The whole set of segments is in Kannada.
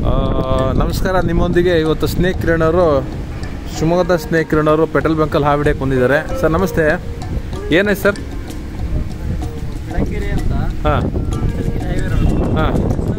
ಆ, ನಮಸ್ಕಾರ ನಿಮ್ಮೊಂದಿಗೆ ಇವತ್ತು ಸ್ನೇಕ್ ಕಿರಣ್ ಅವರು ಶಿವಮೊಗ್ಗದ ಸ್ನೇಕ್ ಕಿರಣ್ ಅವರು ಪೆಟ್ರೋಲ್ ಬಂಕಲ್ಲಿ ಹಾವಿಡಿಯಕ್ಕೆ ಬಂದಿದ್ದಾರೆ ಸರ್ ನಮಸ್ತೆ ಏನಾಯ್ತು ಸರ್ ಬೆಳಂಗೆರೆ ಅಂತ ಹಾಂ ಚರ್ಚಿನ ಹೈವೇ ರೋಡ್ ಹಾಂ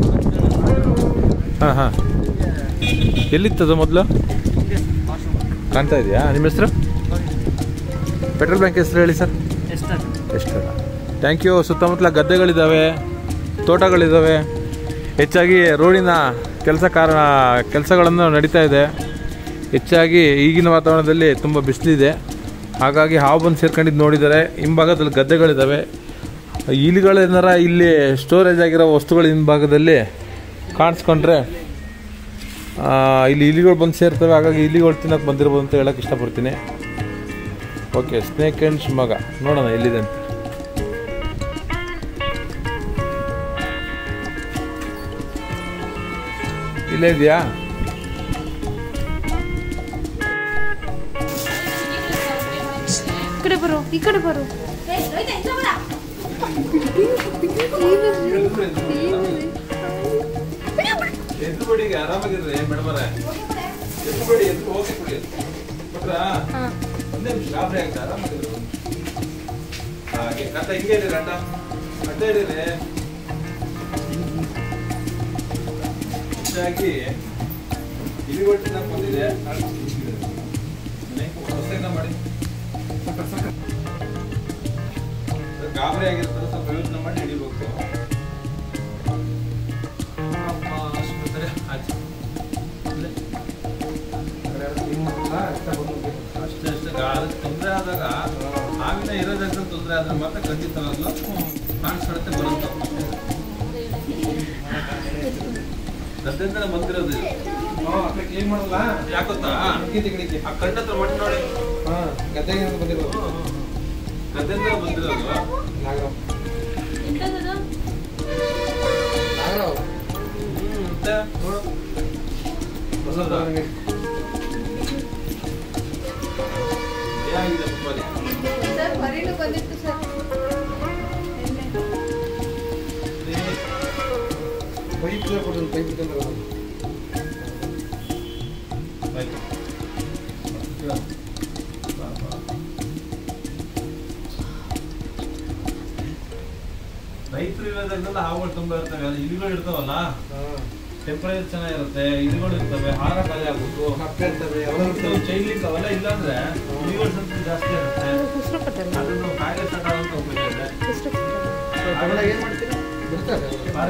ಹಾಂ ಹಾಂ ಎಲ್ಲಿತ್ತದು ಮೊದಲು ಹಿಂದೆ ವಾಶ್ರೂಮ್ ಕಾಣ್ತಾ ಇದೆಯಾ ನಿಮ್ಮ ಹೆಸರು ಪೆಟ್ರೋಲ್ ಬ್ಯಾಂಕ್ ಹೆಸರು ಹೇಳಿ ಸರ್ ಎಷ್ಟಾಯ್ತು ಎಷ್ಟು ಥ್ಯಾಂಕ್ ಯು ಸುತ್ತಮುತ್ತಲ ಗದ್ದೆಗಳಿದ್ದಾವೆ ತೋಟಗಳಿದ್ದಾವೆ ಹೆಚ್ಚಾಗಿ ರೋಡಿನ ಕೆಲಸ ಕಾರಣ ಕೆಲಸಗಳನ್ನು ನಡೀತಾ ಇದೆ ಹೆಚ್ಚಾಗಿ ಈಗಿನ ವಾತಾವರಣದಲ್ಲಿ ತುಂಬ ಬಿಸಿಲಿದೆ ಹಾಗಾಗಿ ಹಾವು ಬಂದು ಸೇರ್ಕೊಂಡಿದ್ದು ನೋಡಿದ್ದಾರೆ ಹಿಂಭಾಗದಲ್ಲಿ ಗದ್ದೆಗಳಿದ್ದಾವೆ ಇಲಿಗಳೇನಾರ ಇಲ್ಲಿ ಸ್ಟೋರೇಜ್ ಆಗಿರೋ ವಸ್ತುಗಳು ಹಿಂಭಾಗದಲ್ಲಿ ಕಾಣಿಸ್ಕೊಂಡ್ರೆ ಆ, ಇಲ್ಲಿ ಇಲಿಗಳು ಬಂದು ಸೇರ್ತವೆ ಹಾಗಾಗಿ ಇಲಿಗಳು ತಿನ್ನೋಕೆ ಬಂದಿರ್ಬೋದು ಅಂತ ಹೇಳಕ್ಕೆ ಇಷ್ಟಪಡ್ತೀನಿ ಓಕೆ ಸ್ನೇಕ್ ಆ್ಯಂಡ್ ಶಿವಮೊಗ್ಗ ನೋಡೋಣ ಎಲ್ಲಿದೆ ಅಂತ ಇಲ್ಲೇ ಇದೆಯಾ ಈ ಕಡೆ ಬರು ಈ ಕಡೆ ಬರು ಎದ್ರುಬೇಡಿ ಆರಾಮಾಗಿರ್ರಿ ಮೇಡಮರ ಎದ್ರುಬೇಡಿ ಎದ್ದು ಹೋಗಿ ಕುಡಿ ಕೊಟ್ರಾ ಒಂದೇ ನಿಮಿಷ ಗಾಬರಿ ಆಗ್ತಾ ಆರಾಮಾಗಿರ್ರಿ ಹಾಗೆ ಕಥ ಹಿಂಗೆ ಇರಿ ಗಂಟ ಅಡ್ಡ ಹಿಡೀರಿ ಹೆಚ್ಚಾಗಿ ಇಲಿಗೊಟ್ಟಿನ ಬಂದಿದೆ ಹೊಸೇನ ಮಾಡಿ ಗಾಬರಿ ಆಗಿರ್ತಾರೆ ಸ್ವಲ್ಪ ಯೋಚನೆ ಮಾಡಿ ಹಿಡಿಬೇಕು ಅಮ್ಮ, ಆಸ್ಪತ್ರೆ ಆಚೆ. ಇಲ್ಲೇ. ಅಷ್ಟೇ ಅಷ್ಟೇ ಗಾಳಿ ತೊಂದರೆ ಆದಾಗ ಆಗಿನ ಇರೋ ಜಾಗದಲ್ಲಿ ತೊಂದರೆ ಆದ್ರೆ ಮಾತ್ರ ಖಂಡಿತವಾಗ್ಲೂ ಕಾಣಿಸ್ಕೊಳತ್ತೆ ಬರುತ್ತೆ ಗದ್ದೆಯಿಂದಲೇ ಬಂದಿರೋದು ಇದು. ಏನ್ ಮಾಡಲ್ಲ ಯಾಕೊತ್ತಾ ಗಿದ್ದಿ ಗಿಡಿಕೆ ಆ ಕಣ್ಣ ಹತ್ರ ಮಟ್ಟಿ ನೋಡಿ ಹಾ ಗದ್ದೆಗೆ ಬಂದಿರೋದು ಗದ್ದೆಯಿಂದ ಬಂದಿರೋದು ನಾಗರಾವ್ ಎಂತದದು ನಾಗರಾವ್ ಹ್ಮ್, ಮತ್ತೆ ನೋಡು ಹೊಸದು. ಏನಾಗಿದೆ ಸುಬ್ಬಾರಿ? ಸರ್ ಹೊರಗೆ ಬಂದಿತ್ತು ಸರ್ ಪೈಪ್ ಕೊಡೋದು ಪೈಪ್ ತಂದ್ರೆ ಆಯ್ತು. ಬಾ, ಬಾ. ರೈತರು ಇರೋದ್ರಿಂದ ಹಾವುಗಳು ತುಂಬಾ ಇರ್ತವೆ ಅದು ಇಲಿಗಳು ಇರ್ತಾವಲ್ಲ ಟೆಂಪರೇಚರ್ ಚೆನ್ನಾಗಿರುತ್ತೆ ಇಲಿಗಳು ಇರ್ತವೆ ಹಾರ ಖಾಲಿ ಆಗ್ಬಿಟ್ಟು ಕಪ್ಪೆ ಇರ್ತವೆ ಎಲ್ಲ ಚೈನ್ ಲಿಂಕ್ ಅವೆಲ್ಲ ಇಲ್ಲಾಂದ್ರೆ ಇಲಿಗಳ ಸಂಖ್ಯೆ ಜಾಸ್ತಿ ಇರುತ್ತೆ ಹೆಸರು ಕಟ್ಟಲ್ಲ ಅದನ್ನು ಕಾಯಿಲೆ ಸ್ಟಾರ್ಟ್ ಆಗುವಂತ ಉಪಯೋಗ ಇದೆ ಹೆಸರು ಕಟ್ಟಲ್ಲ ಕನ್ನಡ ಏನ್ ಮಾಡ್ತೀರಾ ಬಿಡ್ತಾರೆ